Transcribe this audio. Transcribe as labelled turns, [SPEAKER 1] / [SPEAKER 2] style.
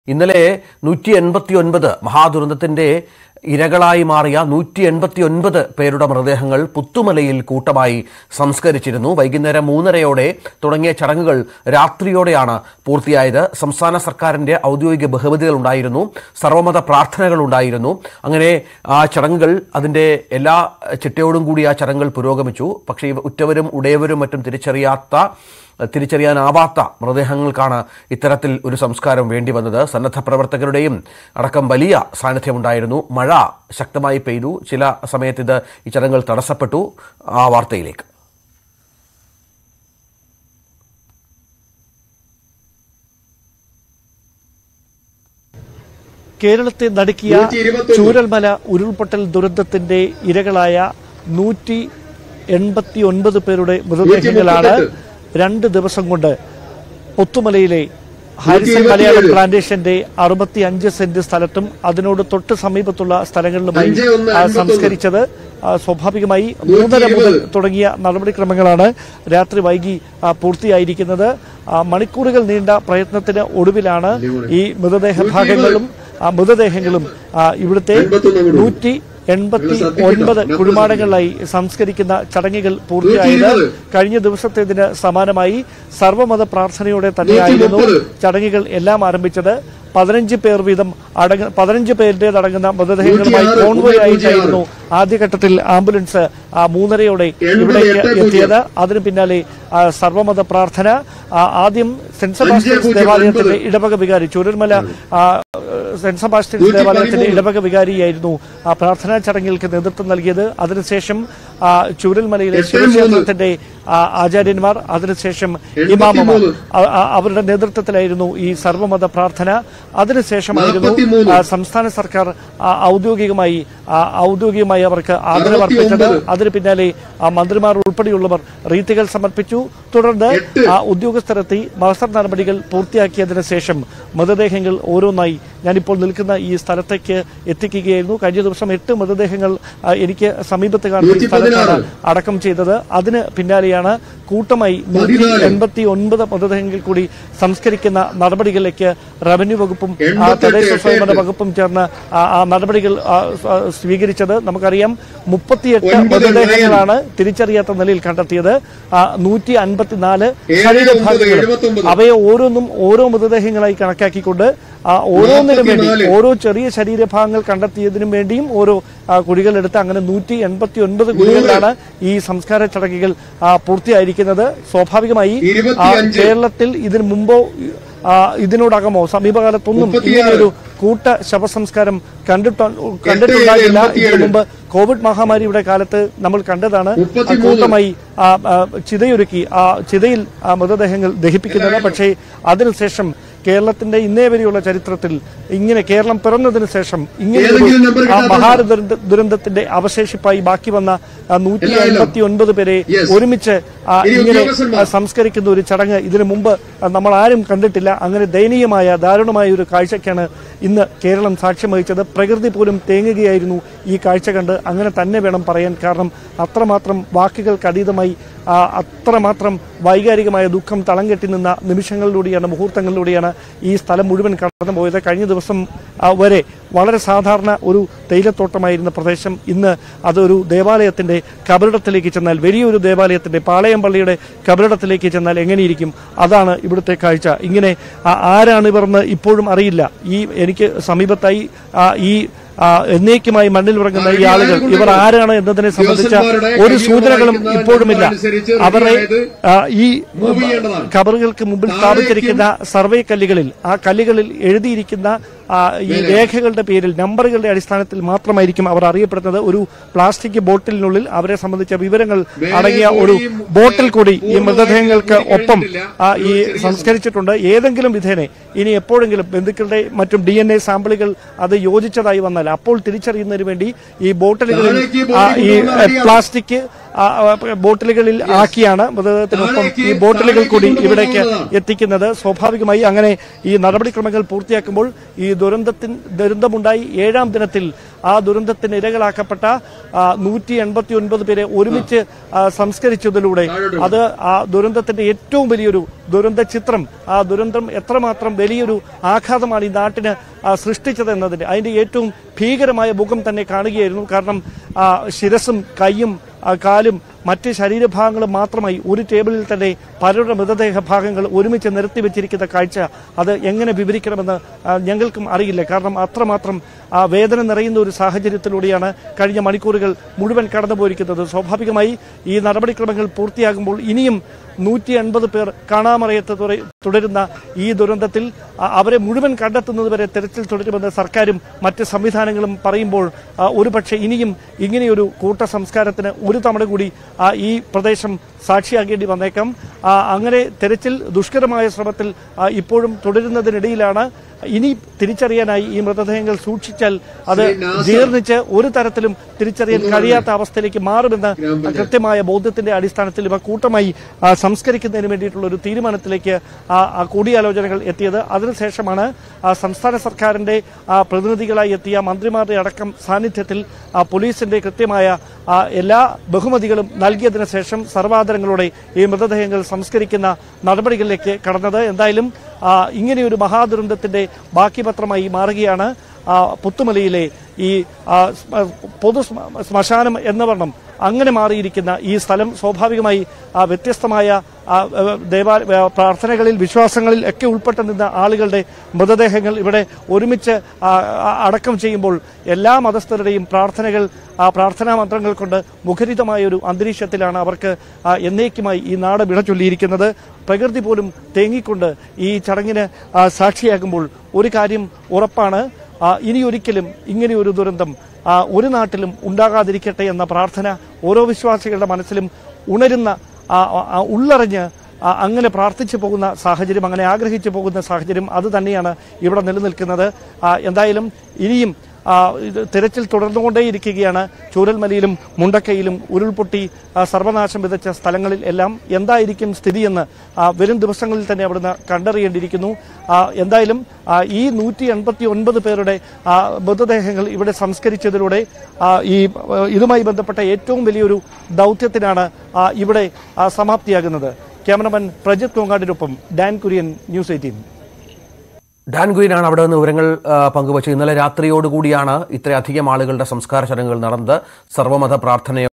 [SPEAKER 1] ഇന്നലെ നൂറ്റി എൺപത്തി ഒൻപത് മഹാദുരന്തത്തിന്റെ ഇരകളായി മാറിയ നൂറ്റി എൺപത്തി ഒൻപത് പേരുടെ മൃതദേഹങ്ങൾ പുത്തുമലയിൽ കൂട്ടമായി സംസ്കരിച്ചിരുന്നു വൈകുന്നേരം മൂന്നരയോടെ തുടങ്ങിയ ചടങ്ങുകൾ രാത്രിയോടെയാണ് പൂർത്തിയായത് സംസ്ഥാന സർക്കാരിന്റെ ഔദ്യോഗിക ബഹുമതികൾ ഉണ്ടായിരുന്നു സർവമത പ്രാർത്ഥനകൾ ഉണ്ടായിരുന്നു അങ്ങനെ ആ ചടങ്ങുകൾ അതിന്റെ എല്ലാ ചിട്ടയോടും കൂടി ആ ചടങ്ങുകൾ പുരോഗമിച്ചു പക്ഷേ ഇവ ഉറ്റവരും ഉടയവരും മറ്റും തിരിച്ചറിയാത്ത തിരിച്ചറിയാനാവാത്ത മൃതദേഹങ്ങൾക്കാണ് ഇത്തരത്തിൽ ഒരു സംസ്കാരം വേണ്ടി വന്നത് സന്നദ്ധ പ്രവർത്തകരുടെയും അടക്കം വലിയ സാന്നിധ്യമുണ്ടായിരുന്നു മഴ ശക്തമായി പെയ്തു ചില സമയത്ത് ഇത് ഈ ചടങ്ങുകൾ തടസ്സപ്പെട്ടു ആ വാർത്തയിലേക്ക്
[SPEAKER 2] കേരളത്തെ നടുക്കിയ ചൂരൽമല ഉരുൾപൊട്ടൽ ദുരന്തത്തിന്റെ ഇരകളായ നൂറ്റി എൺപത്തി ഒൻപത് പേരുടെ മൃതദേഹങ്ങളാണ് രണ്ട് ദിവസം കൊണ്ട് പുത്തുമലയിലെ ഹാരിസൺ മലയാളം പ്ലാന്റേഷന്റെ അറുപത്തി അഞ്ച് സെന്റ് സ്ഥലത്തും അതിനോട് തൊട്ട് സമീപത്തുള്ള സ്ഥലങ്ങളിലുമായി
[SPEAKER 3] അഞ്ച് ഒന്ന്
[SPEAKER 2] ആ,
[SPEAKER 3] അൻപത്തൊന്ന്.
[SPEAKER 2] സംസ്കരിച്ചത് ആ, സ്വാഭാവികമായി മൂന്നര മുതൽ തുടങ്ങിയ നടപടിക്രമങ്ങളാണ് രാത്രി വൈകി ആ, പൂർത്തിയായിരിക്കുന്നത് ആ, മണിക്കൂറുകൾ നീണ്ട പ്രയത്നത്തിന് ഒടുവിലാണ് ഈ മൃതദേഹ ഭാഗങ്ങളും ആ, മൃതദേഹങ്ങളും ആ, ഇവിടുത്തെ
[SPEAKER 3] എൺപത്തൊന്ന് കൂടി.
[SPEAKER 2] നൂറ്റി എൺപത്തി
[SPEAKER 3] നിങ്ങൾ ശ്രദ്ധിക്കണം.
[SPEAKER 2] ഒൻപത്
[SPEAKER 3] ഞാൻ
[SPEAKER 2] കുഴിമാടങ്ങളിലായി സംസ്കരിക്കുന്ന ചടങ്ങുകൾ പൂർത്തിയായത്
[SPEAKER 3] നൂറ്റി
[SPEAKER 2] കഴിഞ്ഞ ദിവസത്തേതിന് സമാനമായി സർവമത പ്രാർത്ഥനയോടെ തന്നെയായിരുന്നു
[SPEAKER 3] നൂറ്റി മുപ്പത്.
[SPEAKER 2] ചടങ്ങുകൾ എല്ലാം ആരംഭിച്ചത് പതിനഞ്ച് പേർ വീതം അടങ്ങ പതിനഞ്ച് പേരുടേതടങ്ങുന്ന മൃതദേഹങ്ങളുമായി
[SPEAKER 3] നൂറ്റിയാറ്,
[SPEAKER 2] കോൺവോയ്
[SPEAKER 3] നൂറ്റിയാറ്.
[SPEAKER 2] ആയിട്ടായിരുന്നു ആദ്യഘട്ടത്തിൽ ആംബുലൻസ് ആ, മൂന്നരയോടെ
[SPEAKER 3] എൺപത്
[SPEAKER 2] ഇവിടേക്ക്
[SPEAKER 3] എട്ട്
[SPEAKER 2] എത്തിയത് അതിനു പിന്നാലെ ആ, സർവമത പ്രാർത്ഥന ആ, ആദ്യം സെന്റ് സെബാസ്റ്റ്യൻസ്
[SPEAKER 3] പൂജ്യം
[SPEAKER 2] ദേവാലയത്തിന്റെ
[SPEAKER 3] ഒൻപത്.
[SPEAKER 2] ഇടവക വികാരി ചുരൽമല ആ, സെന്റ് സെബാസ്റ്റ്യൻസ്
[SPEAKER 3] നൂറ്റി
[SPEAKER 2] ദേവാലയത്തിന്റെ
[SPEAKER 3] പതിമൂന്ന്.
[SPEAKER 2] ഇടവക വികാരിയായിരുന്നു ആ പ്രാർത്ഥനാ ചടങ്ങുകൾക്ക് നേതൃത്വം നൽകിയത് അതിനുശേഷം ആ, ചൂരൽമലയിലെ
[SPEAKER 3] എട്ട്
[SPEAKER 2] ശിവക്ഷേത്രത്തിന്റെ ആ, ആചാര്യന്മാർ അതിനുശേഷം
[SPEAKER 3] എൺപത്തി
[SPEAKER 2] ഇമാമമാർ
[SPEAKER 3] മൂന്ന്.
[SPEAKER 2] അ- അ- അവരുടെ നേതൃത്വത്തിലായിരുന്നു ഈ സർവമത പ്രാർത്ഥന അതിനുശേഷമായിരുന്നു
[SPEAKER 3] നാൽപ്പത്തിമൂന്ന്.
[SPEAKER 2] ആ, സംസ്ഥാന സർക്കാർ ആ, ഔദ്യോഗികമായി ആ, ഔദ്യോഗികമായി അവർക്ക് ആദരവർപ്പിച്ചത്
[SPEAKER 3] അറുപത്തിയൊമ്പത്.
[SPEAKER 2] അതിന് പിന്നാലെ ആ, മന്ത്രിമാർ ഉൾപ്പെടെയുള്ളവർ റീത്തുകൾ സമർപ്പിച്ചു തുടർന്ന്
[SPEAKER 3] എട്ട്.
[SPEAKER 2] ആ ഉദ്യോഗസ്ഥരെത്തി മത്സര നടപടികൾ പൂർത്തിയാക്കിയതിനു ശേഷം മൃതദേഹങ്ങൾ ഓരോന്നായി ഞാനിപ്പോൾ നിൽക്കുന്ന ഈ സ്ഥലത്തേക്ക് എത്തിക്കുകയായിരുന്നു കഴിഞ്ഞ ദിവസം എട്ട് മൃതദേഹങ്ങൾ ആ, എനിക്ക് സമീപത്ത് കാണുന്ന ഈ
[SPEAKER 3] നൂറ്റി
[SPEAKER 2] സ്ഥലത്താണ്
[SPEAKER 3] പതിനാറ്.
[SPEAKER 2] അടക്കം ചെയ്തത് അതിന് പിന്നാലെയാണ് കൂട്ടമായി നൂറ്റി
[SPEAKER 3] പതിനാല്.
[SPEAKER 2] എൺപത്തി ഒൻപത് മൃതദേഹങ്ങൾ കൂടി സംസ്കരിക്കുന്ന നടപടികളിലേക്ക് റവന്യൂ വകുപ്പും ആ,
[SPEAKER 3] എൺപത്തെട്ട്,
[SPEAKER 2] തദ്ദേശ സ്വയംഭരണ
[SPEAKER 3] എട്ട്.
[SPEAKER 2] വകുപ്പും ചേർന്ന് ആ ആ നടപടികൾ ആ, ആ, സ്വീകരിച്ചത് നമുക്കറിയാം മുപ്പത്തിയെട്ട്
[SPEAKER 3] ഒൻപത്
[SPEAKER 2] മൃതദേഹങ്ങളാണ് തിരിച്ചറിയാത്ത നിലയിൽ കണ്ടെത്തിയത് നൂറ്റി അൻപത്തിനാല്
[SPEAKER 3] ഏഴ്
[SPEAKER 2] ശരീരഭാഗങ്ങൾ
[SPEAKER 3] ഒമ്പത്, എഴുപത്തൊമ്പത്.
[SPEAKER 2] അവയെ ഓരോന്നും ഓരോ മൃതദേഹങ്ങളായി കണക്കാക്കിക്കൊണ്ട് ആ, ഓരോന്നിനും വേണ്ടി
[SPEAKER 3] നാൽപ്പത്തിനാല്.
[SPEAKER 2] ഓരോ ചെറിയ ശരീരഭാഗങ്ങൾ കണ്ടെത്തിയതിനും വേണ്ടിയും ഓരോ ആ, കുഴികളെടുത്ത് അങ്ങനെ നൂറ്റി എൺപത്തി ഒൻപത് കുഴികളിലാണ് ഈ സംസ്കാര ചടങ്ങുകൾ ആ, പൂർത്തിയായിരിക്കുന്നത് സ്വാഭാവികമായി ആ,
[SPEAKER 3] ഇരുപത്തിയഞ്ച്.
[SPEAKER 2] കേരളത്തിൽ ഇതിനു മുമ്പോ ആ, ഇതിനോടകമോ സമീപകാലത്തൊന്നും
[SPEAKER 3] മുപ്പത്തിയാറ്.
[SPEAKER 2] ഇങ്ങനെയൊരു കൂട്ട ശവസംസ്കാരം കണ്ടിട്ട് കണ്ടിട്ടുണ്ടാകില്ല ഇതിനു
[SPEAKER 3] എൺപത്തിയേഴ്.
[SPEAKER 2] മുമ്പ് കോവിഡ് മഹാമാരിയുടെ കാലത്ത് നമ്മൾ കണ്ടതാണ് ആ
[SPEAKER 3] മുപ്പത്തിമൂന്ന്.
[SPEAKER 2] കൂട്ടമായി ആ, ആ, ചിതയൊരുക്കി ആ ചിതയിൽ ആ മൃതദേഹങ്ങൾ ദഹിപ്പിക്കുന്നത് പക്ഷേ അതിനുശേഷം കേരളത്തിന്റെ ഇന്നേ വരെയുള്ള ചരിത്രത്തിൽ ഇങ്ങനെ കേരളം പിറന്നതിന് ശേഷം ഇങ്ങനെ ഒരു,
[SPEAKER 3] ഏതെങ്കിലും നമ്പർ
[SPEAKER 2] ആ,
[SPEAKER 3] കിട്ടാത്തുണ്ടോ?
[SPEAKER 2] മഹാദുരന്ത ദുരന്തത്തിന്റെ അവശേഷിപ്പായി ബാക്കി വന്ന നൂറ്റി
[SPEAKER 3] എല്ലാം, എല്ലാം.
[SPEAKER 2] അൻപത്തി ഒൻപത് പേരെ
[SPEAKER 3] Yes.
[SPEAKER 2] ഒരുമിച്ച് ആ,
[SPEAKER 3] ഇനി
[SPEAKER 2] ഇങ്ങനെ
[SPEAKER 3] ഉദ്യോഗസ്ഥന്മാർ.
[SPEAKER 2] ആ, സംസ്കരിക്കുന്ന ഒരു ചടങ്ങ് ഇതിനു മുമ്പ് ആ, നമ്മൾ ആരും കണ്ടിട്ടില്ല അങ്ങനെ ദയനീയമായ ദാരുണമായ ഒരു കാഴ്ചയ്ക്കാണ് ഇന്ന് കേരളം സാക്ഷ്യം വഹിച്ചത് പ്രകൃതി പോലും തേങ്ങുകയായിരുന്നു ഈ കാഴ്ച കണ്ട് അങ്ങനെ തന്നെ വേണം പറയാൻ കാരണം അത്രമാത്രം വാക്കുകൾക്ക് അതീതമായി ആ, അത്രമാത്രം വൈകാരികമായ ദുഃഖം തളം കെട്ടി നിന്ന നിമിഷങ്ങളിലൂടെയാണ് മുഹൂർത്തങ്ങളിലൂടെയാണ് ഈ സ്ഥലം മുഴുവൻ കടന്നുപോയത് കഴിഞ്ഞ ദിവസം ആ, വരെ വളരെ സാധാരണ ഒരു തേയിലത്തോട്ടമായിരുന്ന പ്രദേശം ഇന്ന് അതൊരു ദേവാലയത്തിന്റെ കബറിടത്തിലേക്ക് ചെന്നാൽ വലിയൊരു ദേവാലയത്തിന്റെ പാളയം പള്ളിയുടെ കബറിടത്തിലേക്ക് ചെന്നാൽ എങ്ങനെയിരിക്കും അതാണ് ഇവിടുത്തെ കാഴ്ച ഇങ്ങനെ ആ, ആരാണ് ഇവർന്ന് ഇപ്പോഴും അറിയില്ല ഈ എനിക്ക് സമീപത്തായി ആ, ഈ ആ, എന്നേക്കുമായി മണ്ണിൽ ഉറങ്ങുന്ന ഈ ആളുകൾ ഇവർ ആരാണ് എന്നതിനെ സംബന്ധിച്ച ഒരു സൂചനകളും ഇപ്പോഴുമില്ല അവരെ ആ, ഈ
[SPEAKER 3] മൂവ് ചെയ്യേണ്ടതാണ്.
[SPEAKER 2] കബറുകൾക്ക് മുമ്പിൽ സ്ഥാപിച്ചിരിക്കുന്ന സർവേ കല്ലുകളിൽ ആ കല്ലുകളിൽ എഴുതിയിരിക്കുന്ന ആ, ഈ രേഖകളുടെ പേരിൽ നമ്പറുകളുടെ അടിസ്ഥാനത്തിൽ മാത്രമായിരിക്കും അവർ അറിയപ്പെടുന്നത് ഒരു പ്ലാസ്റ്റിക് ബോട്ടിലിനുള്ളിൽ അവരെ സംബന്ധിച്ച വിവരങ്ങൾ അടങ്ങിയ ഒരു ബോട്ടിൽ കൂടി ഈ മൃതദേഹങ്ങൾക്ക് ഒപ്പം ആ, ഈ സംസ്കരിച്ചിട്ടുണ്ട് ഏതെങ്കിലും വിധേനെ ഇനി എപ്പോഴെങ്കിലും ബന്ധുക്കളുടെ മറ്റും ഡി എൻ എ സാമ്പിളുകൾ അത് യോജിച്ചതായി വന്നാൽ അപ്പോൾ തിരിച്ചറിയുന്നതിന് വേണ്ടി ഈ ബോട്ടിലുകളിൽ
[SPEAKER 3] താഴേക്ക്
[SPEAKER 2] ആ, ഈ
[SPEAKER 3] ബോട്ടിൽ കൊണ്ടുവന്ന്
[SPEAKER 2] പ്ലാസ്റ്റിക് ആ, ആ, ബോട്ടിലുകളിൽ ആക്കിയാണ് മൃതദേഹത്തിനൊപ്പം ഈ ബോട്ടിലുകൾ കൂടി ഇവിടേക്ക് എത്തിക്കുന്നത് സ്വാഭാവികമായി അങ്ങനെ ഈ നടപടിക്രമങ്ങൾ പൂർത്തിയാക്കുമ്പോൾ ഈ ദുരന്തത്തിൻ ദുരന്തമുണ്ടായി ഏഴാം ദിനത്തിൽ ആ ദുരന്തത്തിന് ഇരകളാക്കപ്പെട്ട നൂറ്റി എൺപത്തി ഒൻപത് പേരെ ഒരുമിച്ച് ആ, സംസ്കരിച്ചതിലൂടെ അത് ആ ദുരന്തത്തിന്റെ ഏറ്റവും വലിയൊരു ദുരന്ത ചിത്രം ആ ദുരന്തം എത്രമാത്രം വലിയൊരു ആഘാതമാണ് ഈ നാട്ടിന് ആ, സൃഷ്ടിച്ചത് എന്നതിന്റെ അതിന്റെ ഏറ്റവും ഭീകരമായ മുഖം തന്നെ കാണുകയായിരുന്നു കാരണം ആ, ശിരസും കൈയും ആ, കാലും മറ്റ് ശരീരഭാഗങ്ങളും മാത്രമായി ഒരു ടേബിളിൽ തന്നെ പലരുടെ മൃതദേഹ ഭാഗങ്ങൾ ഒരുമിച്ച് നിരത്തി വെച്ചിരിക്കുന്ന കാഴ്ച അത് എങ്ങനെ വിവരിക്കണമെന്ന് ആ, ഞങ്ങൾക്കും അറിയില്ല കാരണം അത്രമാത്രം ആ, വേദന നിറയുന്ന ഒരു സാഹചര്യത്തിലൂടെയാണ് കഴിഞ്ഞ മണിക്കൂറുകൾ മുഴുവൻ കടന്നുപോയിരിക്കുന്നത് സ്വാഭാവികമായി ഈ നടപടിക്രമങ്ങൾ പൂർത്തിയാകുമ്പോൾ ഇനിയും നൂറ്റി അൻപത് പേർ കാണാമറയത്ത് തുറ- തുടരുന്ന ഈ ദുരന്തത്തിൽ ആ, അവരെ മുഴുവൻ കണ്ടെത്തുന്നതുവരെ തെരച്ചിൽ തുടരുമെന്ന് സർക്കാരും മറ്റ് സംവിധാനങ്ങളും പറയുമ്പോൾ ആ, ഒരുപക്ഷെ ഇനിയും ഇങ്ങനെയൊരു കൂട്ട സംസ്കാരത്തിന് ഒരു തവണ കൂടി ആ, ഈ പ്രദേശം സാക്ഷിയാകേണ്ടി വന്നേക്കാം ആ, അങ്ങനെ തെരച്ചിൽ ദുഷ്കരമായ ശ്രമത്തിൽ ആ, ഇപ്പോഴും തുടരുന്നതിനിടയിലാണ് ഇനി തിരിച്ചറിയാനായി ഈ മൃതദേഹങ്ങൾ സൂക്ഷിച്ചാൽ അത് ജീർണിച്ച് ഒരു തരത്തിലും തിരിച്ചറിയാൻ കഴിയാത്ത അവസ്ഥയിലേക്ക് മാറുമെന്ന് കൃത്യമായ ബോധ്യത്തിന്റെ അടിസ്ഥാനത്തിൽ ഇവ കൂട്ടമായി ആ, സംസ്കരിക്കുന്നതിന് വേണ്ടിയിട്ടുള്ള ഒരു തീരുമാനത്തിലേക്ക് ആ, ആ കൂടിയാലോചനകൾ എത്തിയത് അതിനുശേഷമാണ് ആ, സംസ്ഥാന സർക്കാരിന്റെ ആ, പ്രതിനിധികളായി എത്തിയ മന്ത്രിമാരുടെ അടക്കം സാന്നിധ്യത്തിൽ ആ, പോലീസിന്റെ കൃത്യമായ ആ, എല്ലാ ബഹുമതികളും നൽകിയതിനു ശേഷം സർവാദരങ്ങളോടെ ഈ മൃതദേഹങ്ങൾ സംസ്കരിക്കുന്ന നടപടികളിലേക്ക് കടന്നത് എന്തായാലും ആ, ഇങ്ങനെയൊരു മഹാദുരന്തത്തിന്റെ ബാക്കി പത്രമായി മാറുകയാണ് ആ, പുത്തുമലയിലെ ഈ ആ, സ്മ- പൊതു സ്മ- ശ്മശാനം എന്ന വണ്ണം അങ്ങനെ മാറിയിരിക്കുന്ന ഈ സ്ഥലം സ്വാഭാവികമായി ആ, വ്യത്യസ്തമായ ആ, ആ, ദേവാ ആ, പ്രാർത്ഥനകളിൽ വിശ്വാസങ്ങളിൽ ഒക്കെ ഉൾപ്പെട്ട് നിന്ന ആളുകളുടെ മൃതദേഹങ്ങൾ ഇവിടെ ഒരുമിച്ച് ആ, ആ, അടക്കം ചെയ്യുമ്പോൾ എല്ലാ മതസ്ഥരുടെയും പ്രാർത്ഥനകൾ ആ പ്രാർത്ഥനാ മന്ത്രങ്ങൾ കൊണ്ട് മുഖരിതമായ ഒരു അന്തരീക്ഷത്തിലാണ് അവർക്ക് ആ, എന്നേക്കുമായി ഈ നാട് വിട ചൊല്ലിയിരിക്കുന്നത് പ്രകൃതി പോലും തേങ്ങിക്കൊണ്ട് ഈ ചടങ്ങിന് ആ, സാക്ഷിയാകുമ്പോൾ ഒരു കാര്യം ഉറപ്പാണ് ആ, ഇനിയൊരിക്കലും ഇങ്ങനെയൊരു ദുരന്തം ആ, ഒരു നാട്ടിലും ഉണ്ടാകാതിരിക്കട്ടെ എന്ന പ്രാർത്ഥന ഓരോ വിശ്വാസികളുടെ മനസ്സിലും ഉണരുന്ന ആ, ആ, ആ, ഉള്ളറിഞ്ഞ് ആ, അങ്ങനെ പ്രാർത്ഥിച്ചു പോകുന്ന സാഹചര്യം അങ്ങനെ ആഗ്രഹിച്ചു പോകുന്ന സാഹചര്യം അത് തന്നെയാണ് ഇവിടെ നിലനിൽക്കുന്നത് ആ, എന്തായാലും ഇനിയും ആ, ഇത് തിരച്ചിൽ തുടർന്നുകൊണ്ടേയിരിക്കുകയാണ് ചൂരൽമലയിലും മുണ്ടക്കയിലും ഉരുൾപൊട്ടി ആ, സർവനാശം വിതച്ച സ്ഥലങ്ങളിൽ എല്ലാം എന്തായിരിക്കും സ്ഥിതിയെന്ന് ആ, വരും ദിവസങ്ങളിൽ തന്നെ അവിടുന്ന് കണ്ടറിയേണ്ടിയിരിക്കുന്നു ആ, എന്തായാലും ആ, ഈ നൂറ്റി എൺപത്തി ഒൻപത് പേരുടെ ആ, മൃതദേഹങ്ങൾ ഇവിടെ സംസ്കരിച്ചതിലൂടെ ആ, ഈ ആ, ഇതുമായി ബന്ധപ്പെട്ട ഏറ്റവും വലിയൊരു ദൗത്യത്തിനാണ് ആ, ഇവിടെ ആ, സമാപ്തിയാകുന്നത് ക്യാമറമാൻ പ്രജിത് കോങ്ങാടിനൊപ്പം ഡാൻ കുര്യൻ ന്യൂസ് എയ്റ്റീൻ
[SPEAKER 1] ഡാൻ ഗുയിനാണ് അവിടെ നിന്ന് വിവരങ്ങൾ ആ, പങ്കുവച്ചത് ഇന്നലെ രാത്രിയോടുകൂടിയാണ് ഇത്രയധികം ആളുകളുടെ സംസ്കാര ചടങ്ങുകൾ നടന്നത് സർവ്വമത പ്രാർത്ഥനയോ